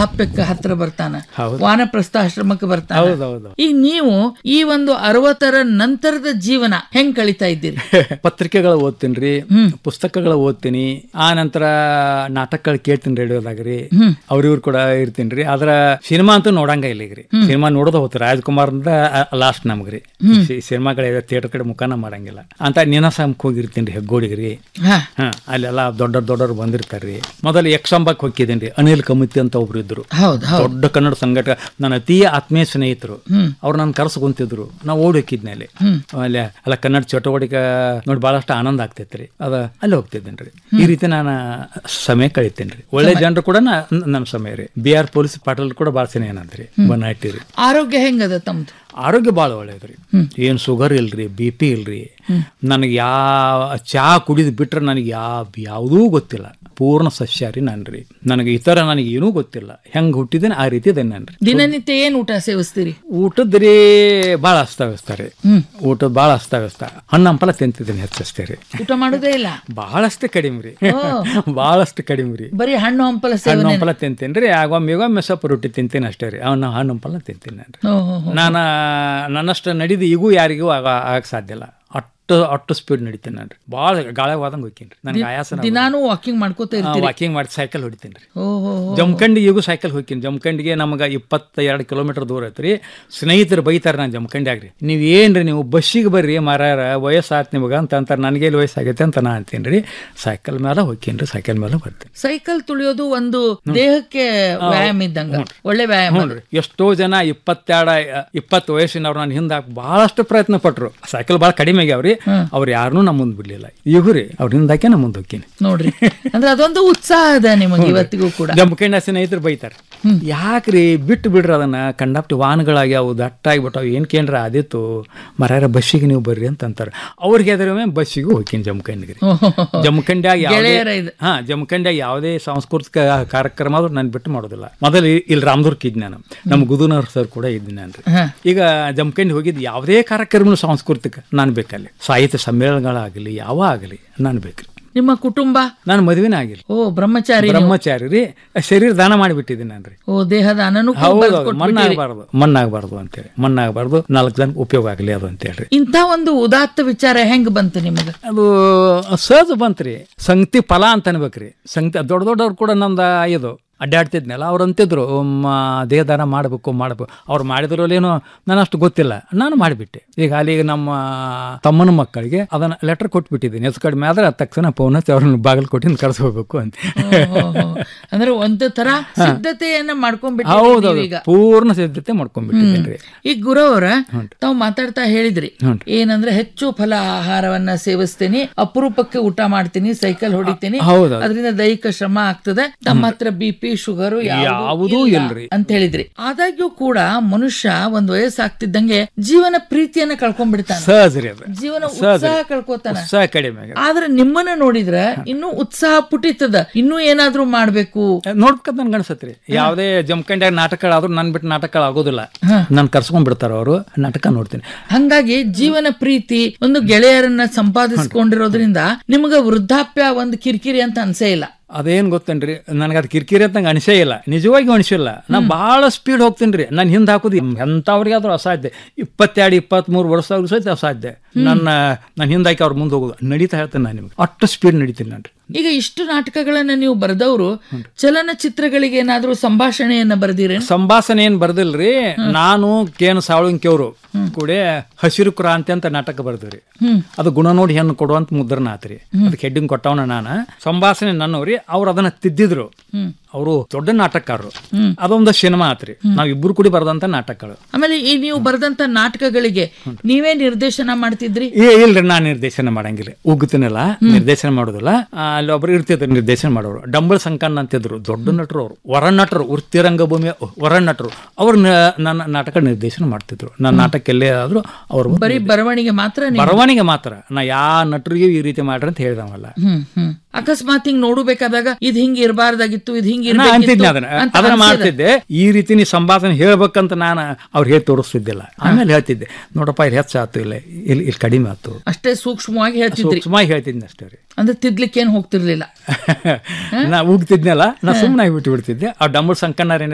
ವೃದ್ಧಾಪ್ಯಕ್ಕೆ ಹತ್ರ ಬರ್ತಾನ ಹೌದು. ವಾನಪ್ರಸ್ಥ ಆಶ್ರಮಕ್ಕೆ ಬರ್ತಾನ ಹೌದೌದು ಈಗ ನೀವು ಈ ಒಂದು ಅರವತ್ತರ ನಂತರದ ಜೀವನ ಹೆಂಗ್ ಕಳಿತಾ ಇದ್ದೀರಿ ಪತ್ರಿಕೆಗಳು ಓದ್ತೀನಿ ಪುಸ್ತಕಗಳು ಓದ್ತೀನಿ ಆ ನಂತರ ನಾಟಕಗಳು ಕೇಳ್ತೀನಿ ರೇಡಿಯೋದಾಗ್ರಿ ಅವ್ರ ಇವ್ರು ಕೂಡ ಇರ್ತೀನಿ ರೀ ಆದ್ರ ಸಿನಿಮಾ ಅಂತೂ ನೋಡಂಗ ಇಲ್ಲ ಈಗ ರೀ ಸಿನಿಮಾ ನೋಡೋದ ಹೋಗ್ತಾರೆ ರಾಜ್ಕುಮಾರ್ ಅಂತ ಲಾಸ್ಟ್ ನಮ್ಗ್ರಿ ಸಿನಿಮಾಗಳ ಥಿಯೇಟರ್ ಕಡೆ ಮುಖಾನ ಮಾಡಂಗಿಲ್ಲ ಅಂತ ನೀನಾಸಂಕ್ ಹೋಗಿರ್ತೀನಿ ರೀ ಹೆಗ್ಗೋಡಿಗೆ ರೀ ಹಾ ಹಾ ಅಲ್ಲೆಲ್ಲ ದೊಡ್ಡ ದೊಡ್ಡವ್ರು ಬಂದಿರ್ತಾರ್ರಿ ಮೊದಲು ಯಕ್ಷಂಬಕ್ ಹೋಗಿದ್ದೀನಿ ರೀ ಅನಿಲ್ ಕಮಿತಿ ಅಂತ ಒಬ್ರು ಇದ್ರು ಹೌದ್ ಹೌದ್ ದೊಡ್ಡ ಕನ್ನಡ ಸಂಘಟಕ ನನ್ನ ಅತಿ ಆತ್ಮೀಯ ಸ್ನೇಹಿತರು ಅವ್ರು ನಾನು ಕರ್ಸ್ಕೊಂತಿದ್ರು ನಾವು ಓಡಿ ಹೋಗಿದ್ನೆ ಅಲ್ಲಿ ಅಲ್ಲಿ ಅಲ್ಲ ಕನ್ನಡ ಚಟುವಟಿಕೆ ನೋಡಿ ಬಹಳಷ್ಟು ಆನಂದ ಆಗ್ತೈತ್ರಿ ಅದ ಅಲ್ಲಿ ಹೋಗ್ತಿದ್ದೇನೆ ರೀ ಈ ರೀತಿ ನಾನು ಸಮಯ ಕಳಿತೇನೆ ರೀ ಒಳ್ಳೆ ಜನರು ಕೂಡ ನಾ- ನನ್ನ ಸಮಯ ರೀ ಬಿ ಆರ್ ಪೊಲೀಸ್ ಪಾಟೀಲ್ ಕೂಡ ಭಾಳ ಸಿನಿ ಏನಂತ್ರಿ ಬನ್ನಾಟಿ ರೀ ಆರೋಗ್ಯ ಹೆಂಗದ ತಮ್ದು ಆರೋಗ್ಯ ಭಾಳ ಒಳ್ಳೇದ್ರಿ ಏನು ಶುಗರ್ ಇಲ್ರಿ ಬಿ ಪಿ ಇಲ್ರಿ ನನಗೆ ಯಾವ ಚಹಾ ಕುಡಿದು ಬಿಟ್ರೆ ನನಗೆ ಯಾವ ಯಾವುದೂ ಗೊತ್ತಿಲ್ಲ ಪೂರ್ಣ ಸಸ್ಯಾರಿ ನಾನು ರೀ ನನಗೆ ಇತರ ನನಗೆ ಏನೂ ಗೊತ್ತಿಲ್ಲ ಹೆಂಗೆ ಹುಟ್ಟಿದ್ದೇನೆ ಆ ರೀತಿ ಇದ್ದೇನೆ ನಾನು ರೀ ದಿನನಿತ್ಯ ಏನ್ ಊಟ ಸೇವಿಸ್ತೀರಿ ಊಟದ ರೀ ಭಾಳ ಅಸ್ತವ್ಯಸ್ತ ರೀ ಊಟದ ಭಾಳ ಅಸ್ತವ್ಯಸ್ತ ಹಣ್ಣು ಹಂಪಲ ತಿಂತಿದ್ದೀನಿ ಹೆಚ್ಚಷ್ಟೇ ರೀ ಊಟ ಮಾಡುದೇ ಇಲ್ಲ ಭಾಳಷ್ಟು ಕಡಿಮೆ ರೀ ಭಾಳಷ್ಟು ಕಡಿಮೆ ರೀ ಬರೀ ಹಣ್ಣು ಹಂಪಲ ಹಣ್ಣು ಸೇವನೆ ಹಂಪಲ ತಿಂತೀನಿ ರೀ ಆಗೊಮ್ಮೆ ಈಗೊಮ್ಮೆ ಸ್ವಲ್ಪ ರೊಟ್ಟಿ ತಿಂತೀನಿ ಅಷ್ಟೇ ರೀ ಅವನ್ನ ಹಣ್ಣು ಹಂಪಲ ತಿಂತೀನಿ ನಾನು ರೀ ಹೋ, ಹೋ, ಹೋ. ನಾನು ನನ್ನಷ್ಟು ನಡಿದು ಈಗೂ ಯಾರಿಗೂ ಆಗ ಆಗಕ್ಕೆ ಸಾಧ್ಯ ಇಲ್ಲ ಅಷ್ಟು ಅಷ್ಟು ಸ್ಪೀಡ್ ನಡಿತೀನಿ ನಾನು ರೀ ಭಾಳ ಗಾಳವಾದಂಗೆ ಹೋಗ್ತೀನಿ ರೀ ನನಗೆ ಆಯಾಸನ ದಿನಾನು ವಾಕಿಂಗ್ ಮಾಡ್ಕೋತ ಇರ್ತೀರಿ ವಾಕಿಂಗ್ ಮಾಡಿ ಸೈಕಲ್ ಹೊಡಿತೀನಿ ರೀ ಓ ಹೋ ಹೋ. ಜಮಖಂಡಿಗೆ ಈಗೂ ಸೈಕಲ್ ಹೋಗ್ತೀನಿ ಜಮಖಂಡಿಗೆ ನಮಗೆ ಇಪ್ಪತ್ತೆರಡು ಕಿಲೋಮೀಟರ್ ದೂರ ಐತ್ರಿ ಸ್ನೇಹಿತರು ಬೈತಾರೆ ನಾನು ಜಮಖಂಡ್ಯಾಗ ರೀ ನೀವು ಏನ್ರಿ ನೀವು ಬಸ್ಸಿಗೆ ಬರ್ರಿ ಮಾರಾರ ವಯಸ್ಸಾತ್ ನಿಮಗೆ ಅಂತ ಅಂತಾರೆ ನನಗೆ ಎಲ್ಲಿ ವಯಸ್ಸಾಗೈತೆ ಅಂತ ನಾ ಅಂತೀನಿ ರೀ ಸೈಕಲ್ ಮೇಲೆ ಹೋಗ್ತೀನಿ ರೀ ಸೈಕಲ್ ಮೇಲೆ ಬರ್ತೀನಿ ಸೈಕಲ್ ತುಳಿಯೋದು ಒಂದು ದೇಹಕ್ಕೆ ವ್ಯಾಯಾಮ ಇದ್ದಂಗ ಒಳ್ಳೆ ವ್ಯಾಯಾಮ ಹ್ಞೂ ರೀ ಎಷ್ಟೋ ಜನ ಇಪ್ಪತ್ತೆರಡು ಇಪ್ಪತ್ತು ವಯಸ್ಸಿನವ್ರು ನಾನು ಹಿಂದೆ ಬಹಳಷ್ಟು ಪ್ರಯತ್ನ ಪಟ್ರು ಸೈಕಲ್ ಭಾಳ ಕಡಿಮೆ ಆಗ್ಯಾವ್ರಿ ಅವ್ರು ಯಾರನ್ನೂ ನಮ್ಮ ಮುಂದೆ ಬಿಡ್ಲಿಲ್ಲ ಈಗ ರೀ ಅವ್ರ ಹಿಂದಾಕೆ ನಮ್ಮ ಮುಂದೆ ಹೋಗ್ತೀನಿ ನೋಡ್ರಿ ಅಂದ್ರೆ ಅದೊಂದು ಉತ್ಸಾಹ ಅದ ನಿಮಗೆ ಇವತ್ತಿಗೂ ಕೂಡ ಜಮಖಂಡ ಸ್ನೇಹಿತರು ಬೈತಾರೆ ಯಾಕ್ರಿ ಬಿಟ್ಟು ಬಿಡ್ರಿ ಅದನ್ನ ಕಂಡಾಪ್ಟಿ ವಾಹನಗಳಾಗ್ಯಾವು ದಟ್ಟಾಗ್ಬಿಟ್ಟಾವು ಏನ್ ಕೇಂದ್ರ ಆದಿತ್ತು ಮರ್ಯಾರ ಬಸ್ಸಿಗೆ ನೀವು ಬರ್ರಿ ಅಂತ ಅಂತಾರೆ ಅವ್ರಿಗೆ ಎದುರೇ ಬಸ್ಸಿಗೂ ಹೋಗ್ತೀನಿ ಜಮಖಂಡಿಗೆ ಹೋ, ಹೋ, ಹೋ. ಜಮಖಂಡ್ಯಾಗ ಯಾವುದೇ ಗೆಳೆಯರ ಇದು. ಹಾ ಜಮಖಂಡ್ಯಾಗ ಯಾವುದೇ ಸಾಂಸ್ಕೃತಿಕ ಕಾರ್ಯಕ್ರಮ ಆದ್ರೂ ನಾನು ಬಿಟ್ಟು ಮಾಡೋದಿಲ್ಲ ಮೊದಲು ಇಲ್ಲಿ ರಾಮದುರ್ಗ ಇದ್ದೆ ನಾನು ನಮ್ಮ ಗುದುನವ್ರ ಸರ್ ಕೂಡ ಇದ್ದೀನಿ ನಾನು ಹಾ. ಈಗ ಜಮಖಂಡಿ ಹೋಗಿದ್ದು ಯಾವುದೇ ಕಾರ್ಯಕ್ರಮ ಸಾಂಸ್ಕೃತಿಕ ನಾನು ಬೇಕಲ್ಲಿ ಸಾಹಿತ್ಯ ಸಮ್ಮೇಳನಗಳಾಗಲಿ ಯಾವ ಆಗಲಿ ನಾನು ಬೇಕ್ರಿ ನಿಮ್ಮ ಕುಟುಂಬ ನಾನು ಮದುವೆನೇ ಆಗಿಲ್ಲ ಓ ಬ್ರಹ್ಮಚಾರಿ ಬ್ರಹ್ಮಚಾರಿ ರೀ ಶರೀರ ದಾನ ಮಾಡಿಬಿಟ್ಟಿದ್ದೀನಿ ನಾನು ರೀ ಓ ದೇಹದ ಅನನು ಹೌದು ಮಣ್ಣಾಗಬಾರ್ದು ಮಣ್ಣಾಗಬಾರ್ದು ಅಂತೇಳಿ ಮಣ್ಣಾಗಬಾರ್ದು ನಾಲ್ಕು ಜನ ಉಪಯೋಗ ಆಗಲಿ ಅದು ಅಂತೇಳಿ ಇಂಥ ಒಂದು ಉದಾತ್ತ ವಿಚಾರ ಹೆಂಗ್ ಬಂತು ನಿಮಗ ಅದು ಸಹಜ ಬಂತ್ರಿ ಸಂಗತಿ ಫಲ ಅಂತ ಅನ್ಬೇಕ್ರಿ ಸಂಗತಿ ದೊಡ್ಡ ದೊಡ್ಡವ್ರು ಕೂಡ ನಮ್ದು ಇದು ಅಡ್ಡಾಡ್ತಿದ್ನಲ್ಲ ಅವ್ರು ಅಂತಿದ್ರು ಮ, ದೇಹದಾನ ಮಾಡಬೇಕು ಮಾಡಬೇಕು ಅವ್ರು ಮಾಡಿದ್ರಲ್ಲೇನೋ ನಾನು ಅಷ್ಟು ಗೊತ್ತಿಲ್ಲ ನಾನು ಮಾಡಿಬಿಟ್ಟೆ ಈಗ ಅಲ್ಲಿ ನಮ್ಮ ತಮ್ಮನ ಮಕ್ಕಳಿಗೆ ಅದನ್ನ ಲೆಟರ್ ಕೊಟ್ಬಿಟ್ಟಿದ್ದೀನಿ ಹೆಚ್ಚು ಕಡಿಮೆ ಆದ್ರೆ ಅದ್ ತಕ್ಷಣ ಫೋನ್ ಹಚ್ಚಿ ಅವ್ರನ್ನ ಬಾಗಲಕೋಟಿನ ಕರೆಸಿ ಹೋಗ್ಬೇಕು ಅಂತ ಓ, ಹೋ, ಹೋ. ಅಂದ್ರೆ ಒಂದು ತರ ಸಿದ್ಧತೆಯನ್ನ ಮಾಡ್ಕೊಂಡ್ಬಿಟ್ಟು ಹೌದು ಈಗ ಪೂರ್ಣ ಸಿದ್ಧತೆ ಮಾಡ್ಕೊಂಡ್ಬಿಟ್ಟಿದ್ದೀನಿ ರೀ ಈಗ ಗುರುವರ ತಾವು ಮಾತಾಡ್ತಾ ಹೇಳಿದ್ರಿ ಹ್ಞೂನ್ರಿ. ಏನಂದ್ರೆ ಹೆಚ್ಚು ಫಲ ಆಹಾರವನ್ನ ಸೇವಿಸ್ತೀನಿ ಅಪರೂಪಕ್ಕೆ ಊಟ ಮಾಡ್ತೀನಿ ಸೈಕಲ್ ಹೊಡಿತೀನಿ ಹೌದು ಅದರಿಂದ ದೈಹಿಕ ಶ್ರಮ ಆಗ್ತದೆ ತಮ್ಮ ಹತ್ರ ಬಿ ಪಿ ಶುಗರ್ ಯಾವುದೂ ಇಲ್ರಿ. ಅಂತ ಹೇಳಿದ್ರಿ ಆದಾಗ್ಯೂ ಕೂಡ ಮನುಷ್ಯ ಒಂದ್ ವಯಸ್ಸಾಗ್ತಿದ್ದಂಗೆ ಜೀವನ ಪ್ರೀತಿಯನ್ನ ಕಳ್ಕೊಂಡ್ಬಿಡ್ತಾನೆ ಸಹಜ ರೀ ಅದು ಜೀವನ ಉತ್ಸಾಹ ಕಳ್ಕೊತಾನ ಉತ್ಸಾಹ ಕಡಿಮೆ ಆಗಿದೆ. ಆದ್ರೆ ನಿಮ್ಮನ್ನ ನೋಡಿದ್ರೆ ಇನ್ನೂ ಉತ್ಸಾಹ ಪುಟಿತದ ಇನ್ನೂ ಏನಾದ್ರೂ ಮಾಡ್ಬೇಕು ನೋಡ್ಬೇಕಂತ ನನ್ಗೆ ಅನ್ಸತ್ರಿ ಯಾವುದೇ ಜಮಖಂಡ್ಯಾಗ ನಾಟಕಗಳಾದ್ರೂ ನನ್ ಬಿಟ್ಟು ನಾಟಕಗಳು ಆಗೋದಿಲ್ಲ ನಾನು ಕರ್ಸ್ಕೊಂಡ್ ಬಿಡ್ತಾರ ಅವರು ನಾಟಕ ನೋಡ್ತೀನಿ ಹಂಗಾಗಿ ಜೀವನ ಪ್ರೀತಿ ಒಂದು ಗೆಳೆಯರನ್ನ ಸಂಪಾದಿಸ್ಕೊಂಡಿರೋದ್ರಿಂದ ನಿಮ್ಗ ವೃದ್ಧಾಪ್ಯ ಒಂದು ಕಿರಿಕಿರಿ ಅಂತ ಅನ್ಸೇ ಇಲ್ಲ ಅದೇನ್ ಗೊತ್ತೇನ್ರಿ ನನಗೆ ಅದು ಕಿರಿಕಿರಿ ಅಂತ ನಂಗೆ ಅನಿಸೇ ಇಲ್ಲ ನಿಜವಾಗಿ ಅನಿಸಿಲ್ಲ ನಾ ಭಾಳ ಸ್ಪೀಡ್ ಹೋಗ್ತೀನಿ ರೀ ನಾನು ಹಿಂದೆ ಹಾಕೋದು ಎಂಥವ್ರಿಗಾದ್ರೂ ಅಸಾಧ್ಯ ಇಪ್ಪತ್ತೆರಡು ಇಪ್ಪತ್ತ್ಮೂರು ವರ್ಷದವ್ರು ಸಹಿತ ಅಸಾಧ್ಯ ನನ್ನ ನಾನು ಹಿಂದೆ ಹಾಕಿ ಅವ್ರ ಮುಂದೆ ಹೋಗೋದು ನಡೀತಾ ಹೇಳ್ತೇನೆ ನಾನು ನಿಮ್ಗೆ ಅಷ್ಟು ಸ್ಪೀಡ್ ನಡೀತೀನಿ ನಾನು ಈಗ ಇಷ್ಟು ನಾಟಕಗಳನ್ನ ನೀವು ಬರೆದವರು ಚಲನಚಿತ್ರಗಳಿಗೆ ಏನಾದ್ರೂ ಸಂಭಾಷಣೆಯನ್ನ ಬರೆದಿರೇನು ಸಂಭಾಷಣೆ ಏನ್ ಬರ್ದಿಲ್ರಿ ನಾನು ಕೇನ್ ಸಾಳುಂಕಿಯವರು ಕೂಡ ಹಸಿರು ಕ್ರಾಂತಿ ಅಂತ ನಾಟಕ ಬರ್ದ್ರಿ ಅದು ಗುಣ ನೋಡಿ ಹೆಣ್ಣು ಕೊಡುವಂತ ಮುದ್ರಣ ಆತ್ರಿ ಅದಕ್ಕೆ ಹೆಡ್ಡಿಂಗ್ ಕೊಟ್ಟವನ ನಾನ ಸಂಭಾಷಣೆ ನನ್ನವ್ರಿ ಅವ್ರು ಅದನ್ನ ತಿದ್ದಿದ್ರು ಅವರು ದೊಡ್ಡ ನಾಟಕಕಾರರು ಅದೊಂದು ಸಿನಿಮಾ ಆತ್ರಿ ನಾವ್ ಇಬ್ರು ಕೂಡಿ ಬರೆದಂತ ನಾಟಕಗಳು ಆಮೇಲೆ ಈ ನೀವು ಬರೆದಂತ ನಾಟಕಗಳಿಗೆ ನೀವೇ ನಿರ್ದೇಶನ ಮಾಡ್ತಿದ್ರಿ ಏ ಇಲ್ರಿ ನಾನ್ ನಿರ್ದೇಶನ ಮಾಡಂಗಿಲ್ಲ ಉಗ್ತೀನಲ್ಲ ನಿರ್ದೇಶನ ಮಾಡೋದಿಲ್ಲ ಆ, ಅಲ್ಲಿ ಒಬ್ರು ಇರ್ತಿದ್ರು ನಿರ್ದೇಶನ ಮಾಡೋರು ಡಂಬಲ್ ಸಂಕನ್ ಅಂತಿದ್ರು ದೊಡ್ಡ ನಟರು ಅವರು ವರ ನಟರು ವೃತ್ತಿರಂಗಭೂಮಿಯ ವರ ನಟರು ಅವ್ರು ನ- ನನ್ನ ನಾಟಕ ನಿರ್ದೇಶನ ಮಾಡ್ತಿದ್ರು ನನ್ನ ನಾಟಕ ಎಲ್ಲೇ ಆದ್ರೂ ಅವ್ರು ಬರೀ ಬರವಣಿಗೆ ಮಾತ್ರ ನೀವು ಬರವಣಿಗೆ ಮಾತ್ರ ನಾ ಯಾವ ನಟರಿಗೂ ಈ ರೀತಿ ಮಾಡ್ರಿ ಅಂತ ಹೇಳಿದವಲ್ಲ ಹ್ಮ್ ಹ್ಮ್ ಅಕಸ್ಮಾತ್ ಹಿಂಗ್ ನೋಡಬೇಕಾದಾಗ ಇದ್ ಹಿಂಗ್ ಇರ್ಬಾರ್ದಾಗಿತ್ತು ಇದ್ ಹಿಂಗ್ ನಾ ಅಂತಿದ್ದೆ ಇರ್ಬೇಕಿತ್ತು ಅದನ್ನ ಅಂತ ಅದನ್ನ ಅನ್ಸಿದೆ. ಮಾಡ್ತಿದ್ದೆ ಈ ರೀತಿ ನೀ ಸಂಭಾಷಣೆ ಹೇಳ್ಬೇಕಂತ ನಾನು ಅವ್ರು ಹೇಳಿ ತೋರಿಸ್ತಿದ್ದಿಲ್ಲ ಆಮೇಲೆ ಹೇಳ್ತಿದ್ದೆ ನೋಡಪ್ಪ ಇಲ್ಲಿ ಹೆಚ್ಚಾತು ಇಲ್ಲ ಇಲ್ಲಿ ಇಲ್ಲಿ ಕಡಿಮೆ ಆತು ಅಷ್ಟೇ ಸೂಕ್ಷ್ಮವಾಗಿ ಹೇಳ್ತಿದ್ರಿ ಸುಮಾರು ಹೇಳ್ತಿದ್ದೆ ಅಷ್ಟೇ ರೀ ಅಂದ್ರೆ ತಿದ್ಲಿಕ್ಕೆ ಏನ್ ಹೋಗ್ತಿರ್ಲಿಲ್ಲ ನಾ ಉಗ್ತಿದ್ನಲ್ಲ ನಾ ಸುಮ್ಮನೆ ಬಿಟ್ಟು ಬಿಡ್ತಿದ್ದೆ ಆ ಡಂಬಲ್ ಸಂಕಣ್ಣರ